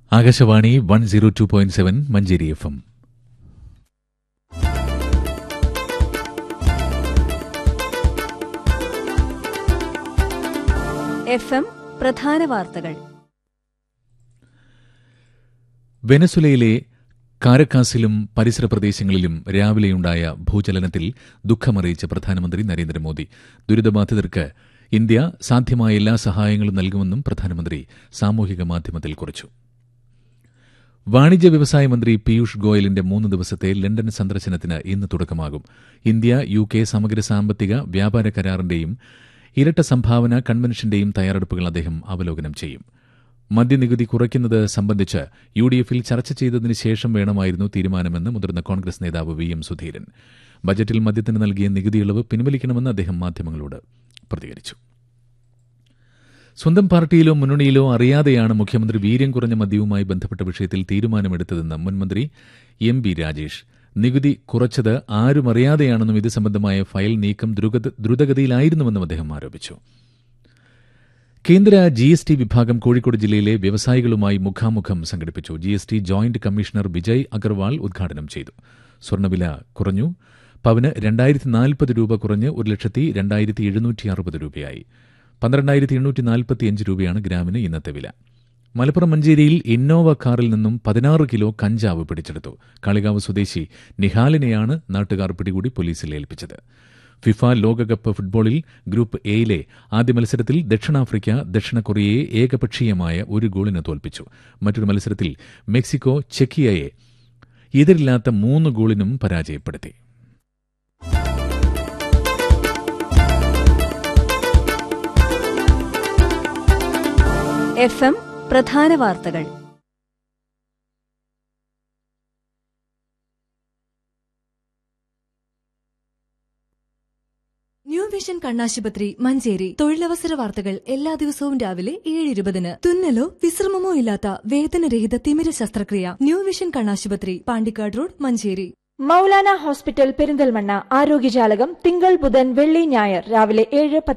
Akashvani one zero two point seven Manjeri F M F M പ്രധാന വാർത്തകൾ വെനസുലയിലെ കാരക്കാസിലും പരിസര പ്രദേശങ്ങളിലും രാവിലെയുണ്ടായ ഭൂചലനത്തിൽ ദുഃഖമറിയിച്ച പ്രധാനമന്ത്രി നരേന്ദ്രമോദി ദുരിതബാധിതർക്ക് ഇന്ത്യ സാധ്യമായ എല്ലാ സഹായങ്ങളും നൽകുമെന്നും പ്രധാനമന്ത്രി സാമൂഹിക മാധ്യമത്തിൽ കുറിച്ചു വാണിജ്യ വ്യവസായ മന്ത്രി പീയൂഷ് ഗോയലിന്റെ മൂന്ന് ദിവസത്തെ ലണ്ടൻ സന്ദർശനത്തിന് ഇന്ന് തുടക്കമാകും ഇന്ത്യ യു കെ സമഗ്ര സാമ്പത്തിക വ്യാപാര കരാറിന്റെയും ഇരട്ട സംഭാവന കൺവെൻഷന്റെയും തയ്യാറെടുപ്പുകൾ അദ്ദേഹം അവലോകനം ചെയ്യും മദ്യനികുതി കുറയ്ക്കുന്നത് സംബന്ധിച്ച് യു ഡി എഫിൽ ചർച്ച ചെയ്തതിന് ശേഷം വേണമായിരുന്നു തീരുമാനമെന്ന് മുതിർന്ന കോൺഗ്രസ് നേതാവ് വി എം സുധീരൻ ബജറ്റിൽ മദ്യത്തിന് നൽകിയ നികുതി ഇളവ് പിൻവലിക്കണമെന്ന് അദ്ദേഹം മാധ്യമങ്ങളോട് പ്രതികരിച്ചു സ്വന്തം പാർട്ടിയിലോ മുന്നണിയിലോ അറിയാതെയാണ് മുഖ്യമന്ത്രി വീര്യം കുറഞ്ഞ മദ്യവുമായി ബന്ധപ്പെട്ട വിഷയത്തിൽ തീരുമാനമെടുത്തതെന്ന് മുൻമന്ത്രി എം ബി രാജേഷ് നികുതി കുറച്ചത് ആരും അറിയാതെയാണെന്നും ഇത് സംബന്ധമായ ഫയൽ നീക്കം ദ്രുഗത- ദ്രുതഗതിയിലായിരുന്നുവെന്നും അദ്ദേഹം ആരോപിച്ചു കേന്ദ്ര ജി എസ് ടി വിഭാഗം കോഴിക്കോട് ജില്ലയിലെ വ്യവസായികളുമായി മുഖാമുഖം സംഘടിപ്പിച്ചു G S T joint commissioner Vijay Agarwal ഉദ്ഘാടനം ചെയ്തു സ്വർണ്ണവില കുറഞ്ഞു പവന് രണ്ടായിരത്തി നാൽപ്പത് രൂപ കുറഞ്ഞ് ഒരു ലക്ഷത്തി രണ്ടായിരത്തി എഴുന്നൂറ്റി അറുപത് രൂപയായി പന്ത്രണ്ടായിരത്തി എണ്ണൂറ്റി നാൽപ്പത്തിയഞ്ച് രൂപയാണ് ഗ്രാമിന് ഇന്നത്തെ വില മലപ്പുറം മഞ്ചേരിയിൽ ഇന്നോവ കാറിൽ നിന്നും പതിനാറ് കിലോ കഞ്ചാവ് പിടിച്ചെടുത്തു കാളികാവ് സ്വദേശി നിഹാലിനെയാണ് നാട്ടുകാർ പിടികൂടി പോലീസിൽ ഏൽപ്പിച്ചത് ഫിഫ ലോകകപ്പ് ഫുട്ബോളിൽ ഗ്രൂപ്പ് എയിലെ ആദ്യ മത്സരത്തിൽ ദക്ഷിണാഫ്രിക്ക ദക്ഷിണ കൊറിയയെ ഏകപക്ഷീയമായ ഒരു ഗോളിന് തോൽപ്പിച്ചു മറ്റൊരു മത്സരത്തിൽ മെക്സിക്കോ ചെക്കിയയെ എതിരില്ലാത്ത മൂന്ന് ഗോളിനും പരാജയപ്പെടുത്തി എഫ് എം പ്രധാന വാർത്തകൾ ന്യൂ വിഷൻ കണ്ണാശുപത്രി മഞ്ചേരി തൊഴിലവസര വാർത്തകൾ എല്ലാ ദിവസവും രാവിലെ ഏഴ് ഇരുപതിന് തുന്നലോ വിശ്രമമോ ഇല്ലാത്ത വേദനരഹിത തിമിര ശസ്ത്രക്രിയ ന്യൂ വിഷൻ കണ്ണാശുപത്രി പാണ്ടിക്കാട് റോഡ് മഞ്ചേരി മൗലാന ഹോസ്പിറ്റൽ പെരിന്തൽമണ്ണ ആരോഗ്യജാലകം തിങ്കൾ ബുധൻ വെള്ളി ഞായർ രാവിലെ ഏഴ് പത്ത്